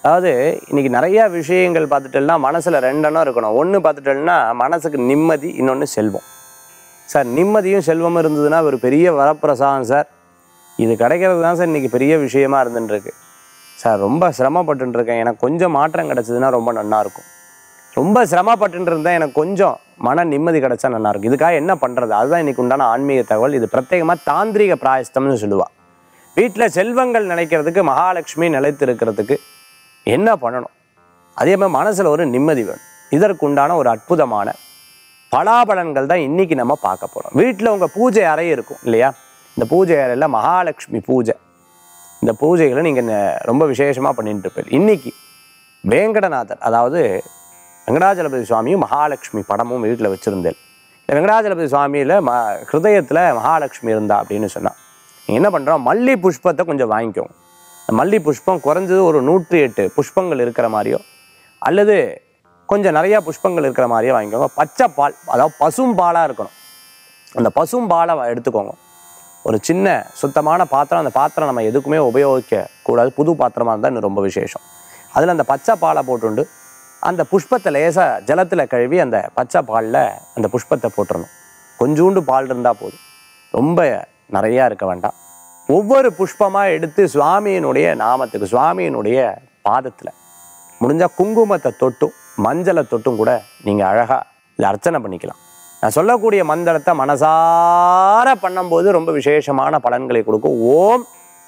அதாவது இன்னைக்கு நிறைய விஷயங்கள் பார்த்துட்டோம்னா மனசில் ரெண்டெண்ணம் இருக்கணும் ஒன்று பார்த்துட்டோம்னா மனசுக்கு நிம்மதி இன்னொன்று செல்வம் சார் நிம்மதியும் செல்வமும் இருந்ததுன்னா ஒரு பெரிய வரப்பிரசாதம் சார் இது கிடைக்கிறது தான் சார் இன்றைக்கி பெரிய விஷயமா இருந்துட்டு இருக்கு சார் ரொம்ப சிரமப்பட்டுட்டு இருக்கேன் எனக்கு கொஞ்சம் மாற்றம் கிடச்சதுன்னா ரொம்ப நல்லா இருக்கும் ரொம்ப சிரமப்பட்டுட்டு இருந்தேன் எனக்கு கொஞ்சம் மன நிம்மதி கிடைச்சா நல்லா இருக்கும் இதுக்காக என்ன பண்ணுறது அதுதான் இன்னைக்கு உண்டான ஆன்மீக தகவல் இது பிரத்யேகமாக தாந்திரிக பிராயஸ்தம்னு சொல்லுவா வீட்டில் செல்வங்கள் நினைக்கிறதுக்கு மகாலட்சுமி நிலைத்து இருக்கிறதுக்கு என்ன பண்ணணும் அதே மாதிரி மனசில் ஒரு நிம்மதி வேணும் இதற்கு உண்டான ஒரு அற்புதமான பலாபலன்கள் தான் இன்னைக்கு நம்ம பார்க்க போகிறோம் வீட்டில் உங்கள் பூஜை அறை இருக்கும் இல்லையா இந்த பூஜை அறையில் மகாலட்சுமி பூஜை இந்த பூஜைகளை நீங்கள் ரொம்ப விசேஷமாக பண்ணிட்டு இருப்பீங்க இன்னைக்கு வேங்கடநாதர் அதாவது வெங்கடாஜலபதி சுவாமியும் மகாலட்சுமி படமும் வீட்டில் வச்சுருந்தேன் இந்த வெங்கடாஜலபதி சுவாமியில் ம ஹிருதயத்தில் மகாலட்சுமி இருந்தா அப்படின்னு சொன்னான் நீங்கள் என்ன பண்ணுறோம் மல்லி புஷ்பத்தை கொஞ்சம் வாங்கிக்கோங்க இந்த மல்லி புஷ்பம் குறைஞ்சது ஒரு நூற்றி எட்டு புஷ்பங்கள் இருக்கிற மாதிரியோ அல்லது கொஞ்சம் நிறையா புஷ்பங்கள் இருக்கிற மாதிரியே வாங்கிக்கோங்க பச்சை பால் அதாவது பசும் பாலாக இருக்கணும் அந்த பசும் பாலை வ- எடுத்துக்கோங்க ஒரு சின்ன சுத்தமான பாத்திரம் அந்த பாத்திரம் நம்ம எதுக்குமே உபயோகிக்க கூடாது புது பாத்திரமாக இருந்தால் இன்னும் ரொம்ப விசேஷம் அதில் அந்த பச்சை பாலை போட்டுண்டு அந்த புஷ்பத்தை லேசாக ஜலத்தில் கழுவி அந்த பச்சை பாலில் அந்த புஷ்பத்தை போட்டுறணும் கொஞ்சூண்டு பால் இருந்தால் போதும் ரொம்ப நிறையா இருக்க வேண்டாம் ஒவ்வொரு புஷ்பமாக எடுத்து சுவாமியினுடைய நாமத்துக்கு சுவாமியினுடைய பாதத்தில் முடிஞ்சால் குங்குமத்தை தொட்டும் மஞ்சளை தொட்டும் கூட நீங்கள் அழகாக இதை அர்ச்சனை பண்ணிக்கலாம் நான் சொல்லக்கூடிய மந்திரத்தை மனசார பண்ணும்போது ரொம்ப விசேஷமான பலன்களை கொடுக்கும் ஓம்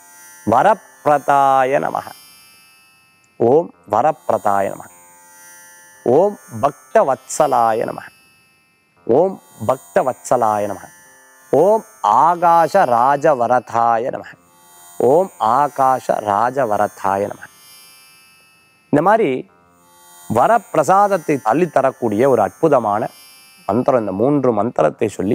வரப்பிரதாய நமக ஓம் வரப்பிரதாய நமக ஓம் பக்த வத்சலாய நமக ஓம் பக்த வத்சலாய நமக ஓம் ஆகாஷ ராஜவரதாய நமக ஓம் ஆகாஷ ராஜவரதாய நமக இந்த மாதிரி வரப்பிரசாதத்தை அள்ளித்தரக்கூடிய ஒரு அற்புதமான மந்திரம் இந்த மூன்று மந்திரத்தை சொல்லி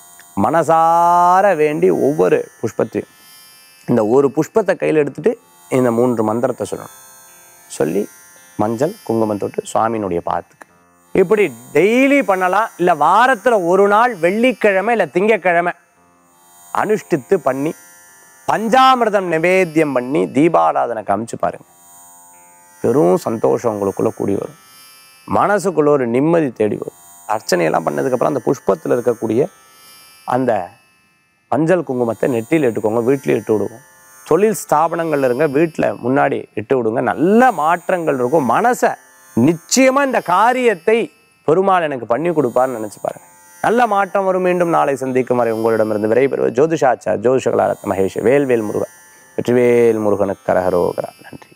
மனசார வேண்டி ஒவ்வொரு புஷ்பத்தையும் இந்த ஒரு புஷ்பத்தை கையில் எடுத்துட்டு இந்த மூன்று மந்திரத்தை சொல்லணும் சொல்லி மஞ்சள் குங்குமம் தொட்டு சுவாமியினுடைய பாதத்துக்கு இப்படி டெய்லி பண்ணலாம் இல்லை வாரத்தில் ஒரு நாள் வெள்ளிக்கிழமை இல்லை திங்கக்கிழமை அனுஷ்டித்து பண்ணி பஞ்சாமிர்தம் நிவேத்தியம் பண்ணி தீபாராதனை காமிச்சு பாருங்க பெரும் சந்தோஷம் உங்களுக்குள்ள கூடி வரும் மனசுக்குள்ள ஒரு நிம்மதி தேடி வரும் அர்ச்சனையெல்லாம் பண்ணதுக்கப்புறம் அந்த புஷ்பத்தில் இருக்கக்கூடிய அந்த மஞ்சள் குங்குமத்தை நெற்றியில் இட்டுக்கோங்க வீட்டில் இட்டு விடுவோம் தொழில் ஸ்தாபனங்கள்ல இருங்க வீட்டில் முன்னாடி இட்டு விடுங்க நல்ல மாற்றங்கள் இருக்கும் மனசை நிச்சயமாக இந்த காரியத்தை பெருமாள் எனக்கு பண்ணி கொடுப்பார்னு நினச்சி பாருங்க நல்ல மாற்றம் வரும் மீண்டும் நாளை சந்திக்கும் வரை உங்களிடமிருந்து விரைபெறுவது ஜோதிஷாச்சார் ஜோதிஷகலாரத் மகேஷ் வேல்வேல் முருகன் வெற்றிவேல் முருகனுக்கு கரகரோகரா நன்றி